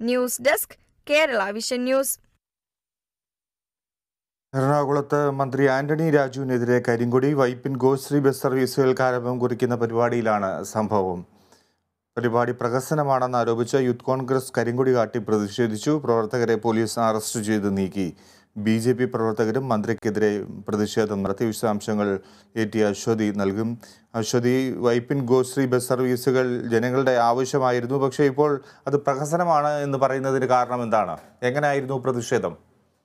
news desk Kerala vision news എറണാകുളത്ത് മന്ത്രി ആന്റണി രാജുവിനെതിരെ കരിങ്കൊടി വൈപ്പിൻ ഗോശ്രീ ബസ് സർവീസുകൾക്ക് ആരംഭം കുറിക്കുന്ന പരിപാടിയിലാണ് സംഭവം പരിപാടി പ്രഹസനമാണെന്ന് ആരോപിച്ച് യൂത്ത് കോൺഗ്രസ് കരിങ്കൊടി കാട്ടി പ്രതിഷേധിച്ചു പ്രവർത്തകരെ പോലീസ് അറസ്റ്റ് ചെയ്ത് നീക്കി ബി ജെ പി പ്രവർത്തകരും മന്ത്രിക്കെതിരെ പ്രതിഷേധം നടത്തി വിശദാംശങ്ങൾ എ ടി അശ്വതി നൽകും അശ്വതി വൈപ്പിൻ ഗോശ്രീ ബസ് സർവീസുകൾ ജനങ്ങളുടെ ആവശ്യമായിരുന്നു പക്ഷേ ഇപ്പോൾ അത് പ്രഹസനമാണ് എന്ന് പറയുന്നതിന് കാരണം എന്താണ് എങ്ങനെയായിരുന്നു പ്രതിഷേധം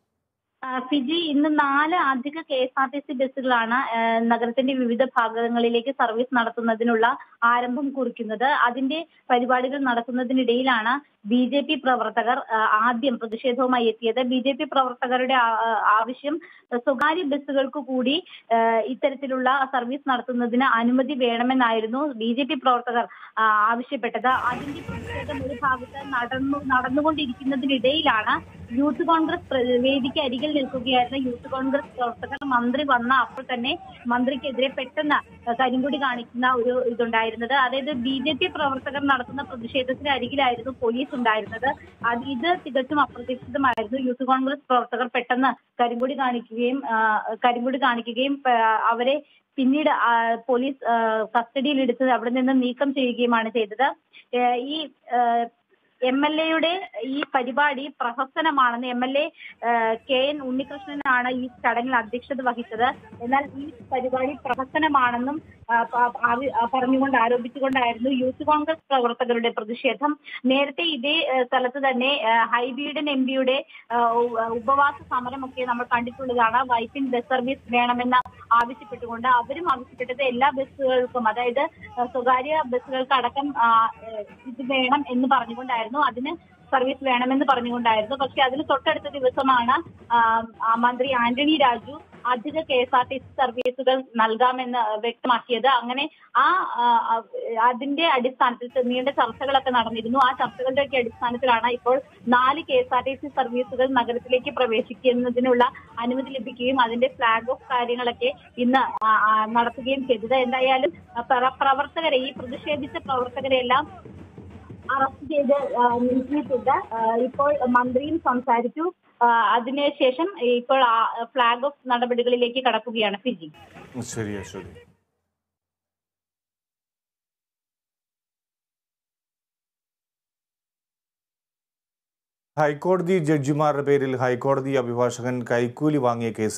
ആ, ഫിജി ഇന്ന് നാല് അധിക K S R T C ബസ്സുകളാണ് ആ, നഗരത്തിന്റെ വിവിധ ഭാഗങ്ങളിലേക്ക് സർവീസ് നടത്തുന്നതിനുള്ള ആരംഭം കുറിക്കുന്നത് അതിന്റെ പരിപാടികൾ നടക്കുന്നതിനിടയിലാണ് ബി ജെ പി പ്രവർത്തകർ ആ, ആദ്യം പ്രതിഷേധവുമായി എത്തിയത് ബി ജെ പി പ്രവർത്തകരുടെ ആ- ആ- ആവശ്യം സ്വകാര്യ ബസ്സുകൾക്ക് കൂടി ആ, ഇത്തരത്തിലുള്ള സർവീസ് നടത്തുന്നതിന് അനുമതി വേണമെന്നായിരുന്നു ബി ജെ പി പ്രവർത്തകർ ആ, ആവശ്യപ്പെട്ടത് അതിന്റെ പ്രതിഷേധം ഒരു ഭാഗത്ത് നടന്നു നടന്നുകൊണ്ടിരിക്കുന്നതിനിടയിലാണ് യൂത്ത് കോൺഗ്രസ് പ്ര- വേദിക്ക് അരികിൽ നിൽക്കുകയായിരുന്ന യൂത്ത് കോൺഗ്രസ് പ്രവർത്തകർ മന്ത്രി വന്ന അപ്പോൾ തന്നെ മന്ത്രിക്കെതിരെ പെട്ടെന്ന് കരിങ്കൊടി കാണിക്കുന്ന ഒരു ഇതുണ്ടായിരുന്നത് അതായത് ബി ജെ പി പ്രവർത്തകർ നടത്തുന്ന പ്രതിഷേധത്തിന് അരികിലായിരുന്നു പോലീസ് ഉണ്ടായിരുന്നത് അത് ഇത് തികച്ചും അപ്രതീക്ഷിതമായിരുന്നു യൂത്ത് കോൺഗ്രസ് പ്രവർത്തകർ പെട്ടെന്ന് കരിങ്കൊടി കാണിക്കുകയും ആ, കരിങ്കൊടി കാണിക്കുകയും ആ, അവരെ പിന്നീട് ആ, പോലീസ് ആ, കസ്റ്റഡിയിലെടുത്ത് അവിടെ നിന്ന് നീക്കം ചെയ്യുകയുമാണ് ചെയ്തത് ഏ, ഈ എം എൽ എയുടെ ഈ പരിപാടി പ്രഹസനമാണെന്ന് M L A K N ഉണ്ണികൃഷ്ണനാണ് ഈ ചടങ്ങിൽ അധ്യക്ഷത വഹിച്ചത് എന്നാൽ ഈ പരിപാടി പ്രഹസനമാണെന്നും ആ, പ- ആവി- ആ, പറഞ്ഞുകൊണ്ട് ആരോപിച്ചുകൊണ്ടായിരുന്നു യൂത്ത് കോൺഗ്രസ് പ്രവർത്തകരുടെ പ്രതിഷേധം നേരത്തെ ഇതേ ഏ, സ്ഥലത്ത് തന്നെ ഏ, ഹൈബീഡൻ എം പിയുടെ ഉപവാസ സമരമൊക്കെ നമ്മൾ കണ്ടിട്ടുള്ളതാണ് വൈപ്പിൻ ബസ് സർവീസ് വേണമെന്ന് ആവശ്യപ്പെട്ടുകൊണ്ട് അവരും ആവശ്യപ്പെട്ടത് എല്ലാ ബസ്സുകൾക്കും അതായത് ആ, സ്വകാര്യ ബസ്സുകൾക്ക് അടക്കം ആ, ഏ, ഇത് വേണം എന്ന് പറഞ്ഞുകൊണ്ടായിരുന്നു അതിന് സർവീസ് വേണമെന്ന് പറഞ്ഞുകൊണ്ടായിരുന്നു പക്ഷെ അതിന് തൊട്ടടുത്ത ദിവസമാണ് ആ, ആ, മന്ത്രി ആന്റണി രാജു അധിക K S R T C സർവീസുകൾ നൽകാമെന്ന് വ്യക്തമാക്കിയത് അങ്ങനെ ആ ആ, ആ, അതിന്റെ അടിസ്ഥാനത്തിൽ നീണ്ട ചർച്ചകളൊക്കെ നടന്നിരുന്നു ആ ചർച്ചകളുടെ ഒക്കെ അടിസ്ഥാനത്തിലാണ് ഇപ്പോൾ നാല് K S R T C സർവീസുകൾ നഗരത്തിലേക്ക് പ്രവേശിക്കുന്നതിനുള്ള അനുമതി ലഭിക്കുകയും അതിന്റെ ഫ്ലാഗ് ഓഫ് കാര്യങ്ങളൊക്കെ ഇന്ന് ആ, ആ, നടത്തുകയും ചെയ്തത് എന്തായാലും ആ, പ്ര- പ്രവർത്തകരെ ഈ പ്രതിഷേധിച്ച പ്രവർത്തകരെ എല്ലാം അറസ്റ്റ് ചെയ്ത് ആ, നീക്കിയിട്ടുണ്ട് ആ, ഇപ്പോൾ മന്ത്രിയും സംസാരിച്ചു ആ, അതിനുശേഷം ഇപ്പോൾ ഫ്ലാഗ് ഓഫ് നടപടികളിലേക്ക് കടക്കുകയാണ് ഫിജി ശരി അശ്വതി ഹൈക്കോടതി ജഡ്ജിമാരുടെ പേരിൽ ഹൈക്കോടതി അഭിഭാഷകൻ കൈക്കൂലി വാങ്ങിയ കേസ്